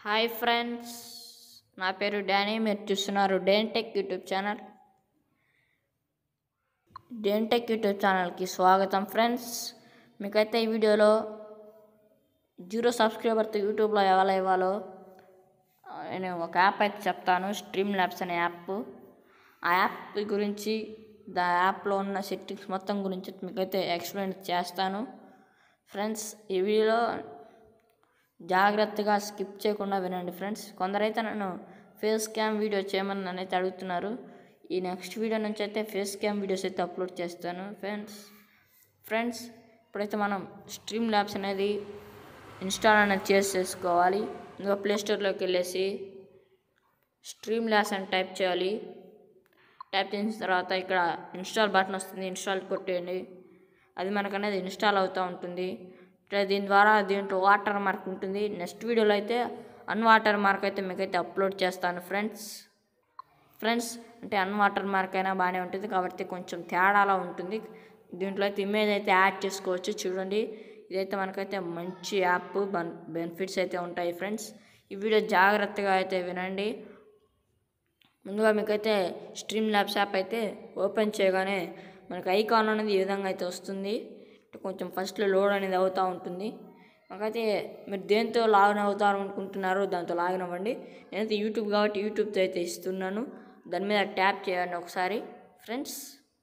Hi friends నా పేరు Danny మీరు చూస్తున్నారు Dane Tech YouTube channel Dane Tech YouTube ఛానల్కి స్వాగతం ఫ్రెండ్స్ మీకైతే ఈ వీడియోలో జీరో సబ్స్క్రైబర్తో యూట్యూబ్లో ఎలా ఇవ్వాలో ఆ, నేను ఒక యాప్ అయితే చెప్తాను స్ట్రీమ్ ల్యాబ్స్ అనే యాప్ ఆ యాప్ గురించి దా యాప్లో ఉన్న సెట్టింగ్స్ మొత్తం గురించి మీకైతే ఎక్స్ప్లెయిన్ చేస్తాను ఫ్రెండ్స్ ఈ వీడియోలో జాగ్రత్తగా స్కిప్ చేయకుండా వినండి ఫ్రెండ్స్ కొందరైతే నన్ను ఫేస్ క్యామ్ వీడియో చేయమని నన్ను అయితే అడుగుతున్నారు ఈ నెక్స్ట్ వీడియో నుంచి అయితే ఫేస్ క్యామ్ వీడియోస్ అయితే అప్లోడ్ చేస్తాను ఫ్రెండ్స్ ఫ్రెండ్స్ ఇప్పుడైతే మనం స్ట్రీమ్ ల్యాబ్స్ అనేది ఇన్స్టాల్ అనేది చేసేసుకోవాలి ఇంకా ప్లే స్టోర్లోకి వెళ్ళేసి స్ట్రీమ్ ల్యాబ్స్ అని టైప్ చేయాలి టైప్ చేసిన తర్వాత ఇక్కడ ఇన్స్టాల్ బటన్ వస్తుంది ఇన్స్టాల్ కొట్టేయండి అది మనకు అనేది ఇన్స్టాల్ అవుతూ ఉంటుంది ఇట్లా దీని ద్వారా దీంట్లో వాటర్ మార్క్ ఉంటుంది నెక్స్ట్ వీడియోలో అయితే అన్ వాటర్ మార్క్ అయితే మీకైతే అప్లోడ్ చేస్తాను ఫ్రెండ్స్ ఫ్రెండ్స్ అంటే అన్ వాటర్ మార్క్ అయినా బాగానే ఉంటుంది కాబట్టి కొంచెం తేడాలా ఉంటుంది దీంట్లో అయితే ఇమేజ్ అయితే యాడ్ చేసుకోవచ్చు చూడండి ఇదైతే మనకైతే మంచి యాప్ బన్ బెనిఫిట్స్ అయితే ఉంటాయి ఫ్రెండ్స్ ఈ వీడియో జాగ్రత్తగా అయితే వినండి ముందుగా మీకైతే స్ట్రీమ్ ల్యాబ్స్ యాప్ అయితే ఓపెన్ చేయగానే మనకి ఐకాన్ అనేది ఈ విధంగా అయితే వస్తుంది అంటే కొంచెం ఫస్ట్లో లోడ్ అనేది అవుతూ ఉంటుంది మాకైతే మీరు దేంతో లాగిన్ అవుతారు అనుకుంటున్నారో దాంతో లాగిన్ అవ్వండి నేనైతే యూట్యూబ్ కాబట్టి యూట్యూబ్తో అయితే ఇస్తున్నాను దాని మీద ట్యాప్ చేయండి ఒకసారి ఫ్రెండ్స్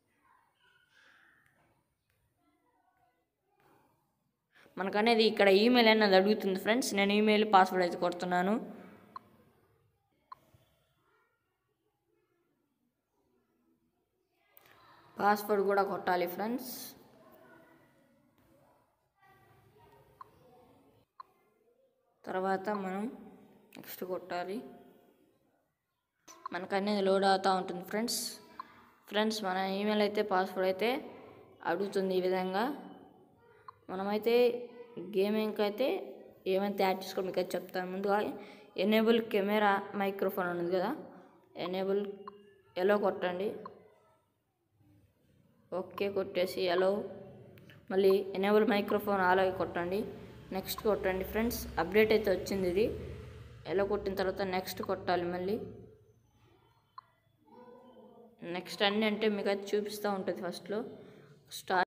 మనకనేది ఇక్కడ ఈమెయిల్ అనేది అడుగుతుంది ఫ్రెండ్స్ నేను ఈమెయిల్ పాస్వర్డ్ అయితే కొడుతున్నాను పాస్వర్డ్ కూడా కొట్టాలి ఫ్రెండ్స్ తర్వాత మనం నెక్స్ట్ కొట్టాలి మనకు అనేది లోడ్ అవుతూ ఉంటుంది ఫ్రెండ్స్ ఫ్రెండ్స్ మన ఈమెయిల్ అయితే పాస్వర్డ్ అయితే అడుగుతుంది ఈ విధంగా మనమైతే గేమింగ్కి అయితే ఏమైతే యాడ్ చేసుకో మీకు అయితే చెప్తాను ముందుగా ఎనేబుల్ కెమెరా మైక్రోఫోన్ ఉంది కదా ఎనేబుల్ ఎలో కొట్టండి ఓకే కొట్టేసి ఎలో మళ్ళీ ఎనేబుల్ మైక్రోఫోన్ అలాగే కొట్టండి నెక్స్ట్ కొట్టండి ఫ్రెండ్స్ అప్డేట్ అయితే వచ్చింది ఇది ఎలా కొట్టిన తర్వాత నెక్స్ట్ కొట్టాలి మళ్ళీ నెక్స్ట్ అన్నీ అంటే మీకు అయితే చూపిస్తూ ఉంటుంది ఫస్ట్లో స్టార్ట్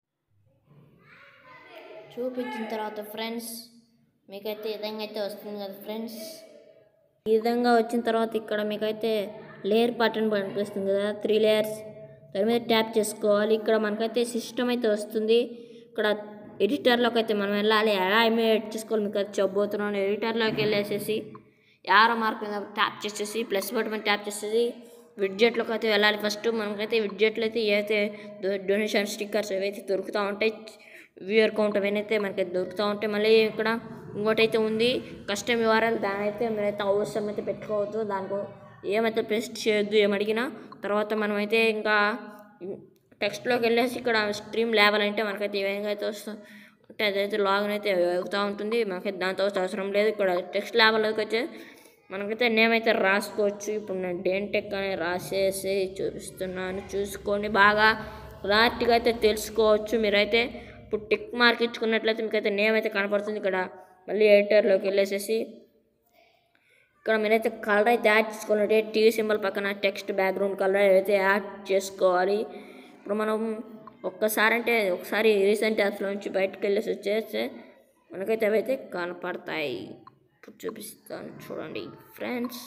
చూపించిన తర్వాత ఫ్రెండ్స్ మీకైతే ఈ విధంగా అయితే వస్తుంది కదా ఫ్రెండ్స్ ఈ విధంగా వచ్చిన తర్వాత ఇక్కడ మీకైతే లేయర్ బటన్ కనిపిస్తుంది కదా త్రీ లేయర్స్ దాని మీద ట్యాప్ చేసుకోవాలి ఇక్కడ మనకైతే సిస్టమ్ అయితే వస్తుంది ఇక్కడ ఎడిటర్లోకి అయితే మనం వెళ్ళాలి ఎలా ఇమేజ్ చేసుకోవాలి మీకు అయితే చెప్పబోతున్నాను ఎడిటర్లోకి వెళ్ళేసేసి యారో మార్క్ మీద ట్యాప్ చేసేసి ప్లస్ బటన్ మీద ట్యాప్ చేసేసి విడ్జెట్లోకి అయితే వెళ్ళాలి ఫస్ట్ మనకైతే విడ్జెట్లు అయితే ఏవైతే డొనేషన్ స్టిక్కర్స్ ఏవైతే దొరుకుతూ ఉంటాయి వ్యూయర్ కౌంట్ అవన్నీ మనకి దొరుకుతూ ఉంటాయి మళ్ళీ ఇక్కడ ఇంకోటి అయితే ఉంది కస్టమ్ యూఆర్ఎల్ దాని అయితే మీరైతే అవసరం అయితే పెట్టుకోవద్దు దానికి ఏమైతే పేస్ట్ చేయొద్దు ఏమడిగినా తర్వాత మనమైతే ఇంకా టెక్స్ట్లోకి వెళ్ళేసి ఇక్కడ స్ట్రీమ్ లేవల్ అంటే మనకైతే ఏ విధంగా అయితే వస్తుంది అంటే అదైతే లాగిన్ అయితే అవుతూ ఉంటుంది మనకైతే దాంతో అవసరం లేదు ఇక్కడ టెక్స్ట్ లేవల్లోకి వచ్చే మనకైతే నేమ్ అయితే రాసుకోవచ్చు ఇప్పుడు నేను డెంటెక్ అని రాసేసి చూపిస్తున్నాను చూసుకోండి బాగా క్లారిటీగా అయితే తెలుసుకోవచ్చు మీరైతే ఇప్పుడు టిక్ మార్క్ ఇచ్చుకున్నట్లయితే మీకైతే నేమ్ అయితే కనపడుతుంది ఇక్కడ మళ్ళీ ఎడిటర్లోకి వెళ్ళేసేసి ఇక్కడ మీరైతే కలర్ అయితే యాడ్ చేసుకోవాలంటే టీవీ సింబల్ పక్కన టెక్స్ట్ బ్యాక్గ్రౌండ్ కలర్ అయితే యాడ్ చేసుకోవాలి ఇప్పుడు మనం ఒక్కసారి అంటే ఒకసారి రీసెంట్ యాప్స్లో నుంచి బయటకు వెళ్ళేసి వచ్చేస్తే మనకైతే అవైతే కనపడతాయి ఇప్పుడు చూపిస్తాను చూడండి ఫ్రెండ్స్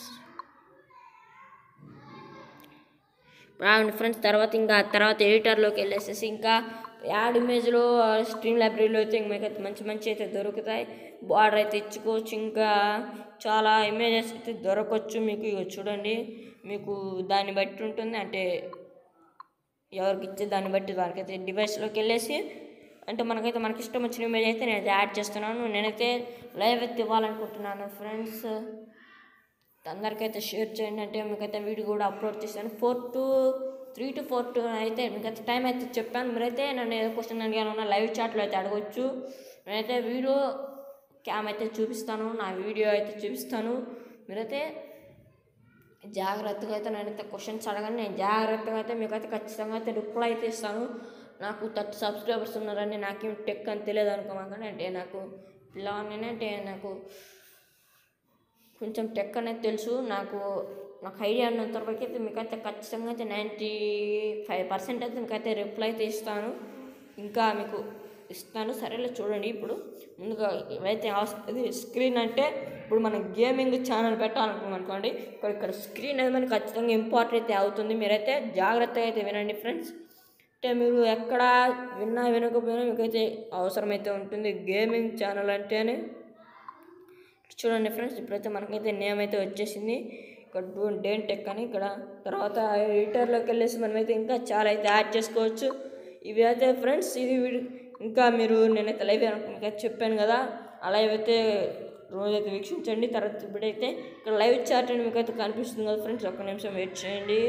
రావండి ఫ్రెండ్స్ తర్వాత ఇంకా తర్వాత ఎడిటర్లోకి వెళ్ళేసేసి ఇంకా యాడ్ ఇమేజ్లో స్ట్రీమ్ లైబ్రరీలో అయితే మీకైతే మంచి మంచి అయితే దొరుకుతాయి బార్డర్ అయితే ఇచ్చుకోవచ్చు ఇంకా చాలా ఇమేజెస్ అయితే దొరకవచ్చు మీకు ఇగో చూడండి మీకు దాన్ని బట్టి ఉంటుంది అంటే ఎవరికి ఇచ్చే దాన్ని బట్టి వారికైతే డివైస్లోకి వెళ్ళేసి అంటే మనకైతే మనకి ఇష్టం వచ్చిన ఇమేజ్ అయితే నేను యాడ్ చేస్తున్నాను నేనైతే లైవ్ అయితే ఇవ్వాలనుకుంటున్నాను ఫ్రెండ్స్ అందరికైతే షేర్ చేయండి అంటే మీకైతే వీడియో కూడా అప్లోడ్ చేశాను four two three two four two అయితే మీకైతే టైం అయితే చెప్పాను మీరైతే నన్ను ఏదో క్వశ్చన్ అడిగాను లైవ్ చాట్లో అయితే అడగవచ్చు నేనైతే వీడియో క్యామ్ అయితే చూపిస్తాను నా వీడియో అయితే చూపిస్తాను మీరైతే జాగ్రత్తగా అయితే నేనైతే క్వశ్చన్స్ అడగండి నేను జాగ్రత్తగా అయితే మీకైతే ఖచ్చితంగా అయితే రిప్లై అయితే ఇస్తాను నాకు థర్టీ సబ్స్క్రైబర్స్ ఉన్నారని నాకేం టెక్ అని తెలియదు అనుకోమాకండి అంటే నాకు పిల్లవాడిని అంటే నాకు కొంచెం టెక్ అనేది తెలుసు నాకు నాకు ఐడియా ఉన్నంత వరకు అయితే మీకైతే ఖచ్చితంగా అయితే నైంటీ ఫైవ్ పర్సెంట్ అయితే మీకైతే రిప్లై అయితే ఇస్తాను ఇంకా మీకు ఇస్తాను సరేలే చూడండి ఇప్పుడు ముందుగా ఏవైతే అవస- ఇది స్క్రీన్ అంటే ఇప్పుడు మనం గేమింగ్ ఛానల్ పెట్టాలనుకున్నాం అనుకోండి ఇక్కడ ఇక్కడ స్క్రీన్ అనేది మనకి ఖచ్చితంగా ఇంపార్టెంట్ అయితే అవుతుంది మీరైతే జాగ్రత్తగా అయితే వినండి ఫ్రెండ్స్ అంటే మీరు ఎక్కడ విన్నా వినకపోయినా మీకైతే అవసరమైతే ఉంటుంది గేమింగ్ ఛానల్ అంటేనే చూడండి ఫ్రెండ్స్ ఇప్పుడైతే మనకైతే నేమ్ అయితే వచ్చేసింది ఇక్కడ డూ డేన్ టెక్ అని ఇక్కడ తర్వాత ఎడిటర్లోకి వెళ్ళేసి మనమైతే ఇంకా చాలా అయితే యాడ్ చేసుకోవచ్చు ఇవి అయితే ఫ్రెండ్స్ ఇది వీడి ఇంకా మీరు నేనైతే లైవ్ మీకు చెప్పాను కదా ఆ లైవ్ అయితే రోజైతే వీక్షించండి తర్వాత ఇప్పుడైతే ఇక్కడ లైవ్ చాట్ అని మీకైతే కనిపిస్తుంది కదా ఫ్రెండ్స్ ఒక్క నిమిషం వెయిట్ చేయండి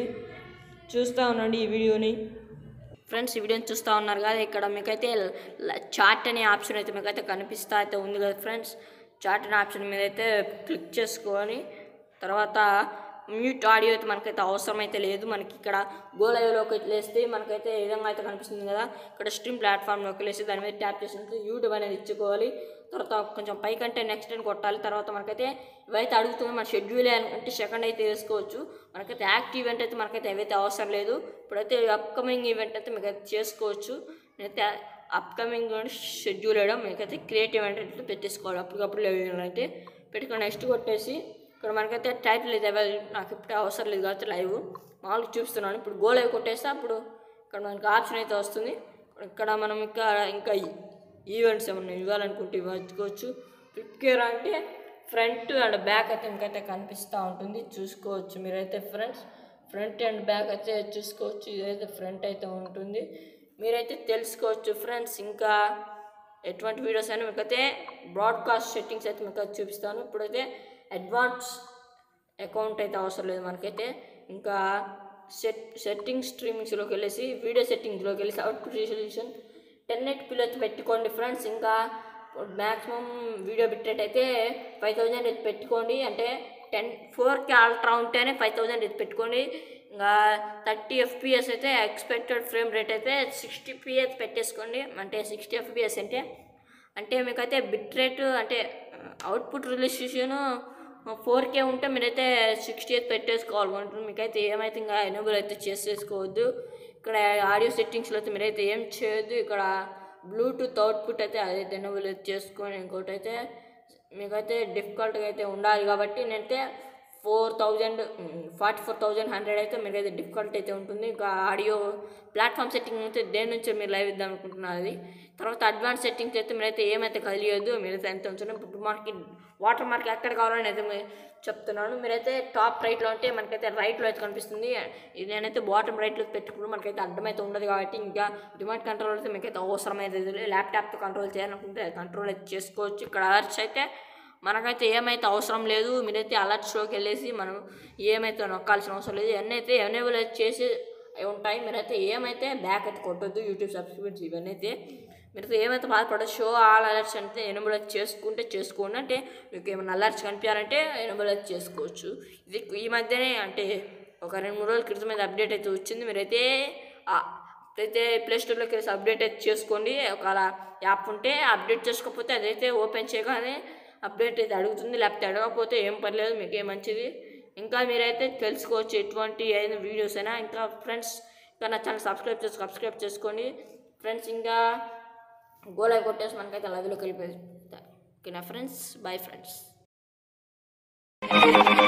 చూస్తూ ఉండండి ఈ వీడియోని ఫ్రెండ్స్ ఈ వీడియోని చూస్తూ ఉన్నారు కదా ఇక్కడ మీకైతే చాట్ అనే ఆప్షన్ అయితే మీకైతే కనిపిస్తా అయితే ఉంది కదా ఫ్రెండ్స్ చాట్ అనే ఆప్షన్ మీద అయితే క్లిక్ చేసుకొని తర్వాత మ్యూట్ ఆడియో అయితే మనకైతే అవసరం అయితే లేదు మనకి ఇక్కడ గో లైవ్లోకి వెళ్ళేస్తే మనకైతే ఈ విధంగా అయితే కనిపిస్తుంది కదా ఇక్కడ స్ట్రీమ్ ప్లాట్ఫామ్లోకి వెళ్ళేసి దాని మీద ట్యాప్ చేసినట్టు యూట్యూబ్ అనేది ఇచ్చుకోవాలి తర్వాత కొంచెం పైకంటే నెక్స్ట్ అని కొట్టాలి తర్వాత మనకైతే ఇవైతే అడుగుతుంది మన షెడ్యూల్ అంటే సెకండ్ అయితే వేసుకోవచ్చు మనకైతే యాక్టివ్ ఈవెంట్ అయితే మనకైతే ఏవైతే అవసరం లేదు ఇప్పుడైతే అప్కమింగ్ ఈవెంట్ అయితే మీకు అయితే చేసుకోవచ్చు నేనైతే అప్కమింగ్ షెడ్యూల్ వేయడం మీకైతే క్రియేటివ్ ఈవెంట్ అయితే పెట్టేసుకోవాలి అప్పటికప్పుడు లేవు అయితే పెట్టుకొని నెక్స్ట్ కొట్టేసి ఇక్కడ మనకైతే టైటిల్ అయితే available. నాకు ఇప్పుడు అవసరం లేదు కాబట్టి లైవ్ మామూలుగా చూపిస్తున్నాను ఇప్పుడు గో లైవ్ కొట్టేస్తే అప్పుడు ఇక్కడ మనకి ఆప్షన్ అయితే వస్తుంది ఇక్కడ మనం ఇంకా ఇంకా ఈవెంట్స్ ఏమన్నా ఇవ్వాలనుకుంటే ఇవ్వచ్చుకోవచ్చు ఫ్లిప్ కేర్ అంటే ఫ్రంట్ అండ్ బ్యాక్ అయితే ఇంకైతే కనిపిస్తూ ఉంటుంది చూసుకోవచ్చు మీరైతే ఫ్రెండ్స్ ఫ్రంట్ అండ్ బ్యాక్ అయితే చూసుకోవచ్చు ఇదైతే ఫ్రంట్ అయితే ఉంటుంది మీరైతే తెలుసుకోవచ్చు ఫ్రెండ్స్ ఇంకా ఎటువంటి వీడియోస్ అయినా మీకైతే బ్రాడ్కాస్ట్ సెట్టింగ్స్ అయితే మీకు అయితే చూపిస్తాను ఇప్పుడైతే అడ్వాన్స్ అకౌంట్ అయితే అవసరం లేదు మనకైతే ఇంకా సెట్ సెట్టింగ్ స్ట్రీమింగ్స్లోకి వెళ్ళేసి వీడియో సెట్టింగ్స్లోకి వెళ్ళేసి అవుట్ రిజల్యూషన్ టెన్ ఎయిట్ పిల్ అయితే పెట్టుకోండి ఫ్రెండ్స్ ఇంకా మ్యాక్సిమం వీడియో బిట్రేట్ అయితే ఫైవ్ థౌజండ్ అయితే పెట్టుకోండి అంటే టెన్ ఫోర్ కే అల్ట్రా ఉంటేనే ఫైవ్ థౌజండ్ అయితే పెట్టుకోండి ఇంకా థర్టీ ఎఫ్పిఎస్ అయితే ఎక్స్పెక్టెడ్ ఫ్రేమ్ రేట్ అయితే సిక్స్టీ పిఎస్ పెట్టేసుకోండి అంటే సిక్స్టీ ఎఫ్పిఎస్ అంటే అంటే మీకైతే బిట్ రేట్ అంటే అవుట్పుట్ రిలీజేషన్ ఫోర్ కే ఉంటే మీరైతే సిక్స్టీ ఎయిత్ పెట్టేసుకోవాలనుకుంటున్నారు మీకైతే ఏమైతే ఇంకా ఎనేబుల్ అయితే చేసేసుకోవద్దు ఇక్కడ ఆడియో సెట్టింగ్స్లో అయితే మీరైతే ఏం చేయొద్దు ఇక్కడ బ్లూటూత్ అవుట్పుట్ అయితే అదైతే ఎనేబుల్ అయితే చేసుకొని ఇంకోటి అయితే మీకైతే డిఫికల్ట్గా అయితే ఉండాలి కాబట్టి నేనైతే four thousand forty four thousand hundred అయితే మీకైతే డిఫికల్ట్ అయితే ఉంటుంది ఇంకా ఆడియో ప్లాట్ఫామ్ సెట్టింగ్ అయితే దేని నుంచి మీరు లైవ్ ఇద్దాం అనుకుంటున్నారు అది తర్వాత అడ్వాన్స్ సెట్టింగ్స్ అయితే మీరైతే ఏమైతే కలియొద్దు మీరైతే ఎంత ఉంచండి ఇప్పుడు మనకి వాటర్ మార్క్ ఎక్కడ కావాలని అయితే మీ- చెప్తున్నాను మీరైతే టాప్ రైట్లో అంటే మనకైతే రైట్లో అయితే కనిపిస్తుంది ఇది నేనైతే బాటమ్ రైట్లో పెట్టుకున్నాను మనకైతే అడ్డమైతే ఉండదు కాబట్టి ఇంకా రిమోట్ కంట్రోల్ అయితే మీకైతే అవసరం అయితే లేదు. ల్యాప్టాప్తో కంట్రోల్ చేయాలనుకుంటే కంట్రోల్ అయితే చేసుకోవచ్చు ఇక్కడ అలర్ట్స్ అయితే మనకైతే ఏమైతే అవసరం లేదు మీరైతే అలర్ట్ షోకి వెళ్ళేసి మనం ఏమైతే నొక్కాల్సిన అవసరం లేదు ఇవన్నీ అయితే ఎనేబుల్ అయితే చేసి అవి ఉంటాయి మీరైతే ఏమైతే బ్యాక్ అయితే కొట్టొద్దు యూట్యూబ్ సబ్స్క్రిప్షన్స్ ఇవన్నీ అయితే మీరైతే ఏమైతే బాధపడదు షో ఆల్ అలర్ట్స్ అంటే ఎనేబుల్ అయితే చేసుకుంటే చేసుకోండి అంటే మీకు ఏమైనా అలర్ట్స్ కనిపించాలంటే ఎనేబుల్ అయితే చేసుకోవచ్చు ఇది ఈ మధ్యనే అంటే ఒక రెండు మూడు రోజుల క్రితం అయితే అప్డేట్ అయితే వచ్చింది మీరైతే ఆ- అయితే ప్లే స్టోర్లోకి వెళ్ళి అప్డేట్ అయితే చేసుకోండి ఒకవేళ యాప్ ఉంటే అప్డేట్ చేసుకోకపోతే అదైతే ఓపెన్ చేయగానే అప్డేట్ అయితే అడుగుతుంది లేకపోతే అడగకపోతే ఏం పర్లేదు మీకే మంచిది ఇంకా మీరైతే తెలుసుకోవచ్చు ఎటువంటి అయిన వీడియోస్ అయినా ఇంకా ఫ్రెండ్స్ ఇంకా నా ఛానల్ సబ్స్క్రైబ్ చేసి సబ్స్క్రైబ్ చేసుకోండి ఫ్రెండ్స్ ఇంకా గోలా కొట్టేసి మనకైతే లవ్లోకి వెళ్ళిపోయి ఓకేనా ఫ్రెండ్స్ బాయ్ ఫ్రెండ్స్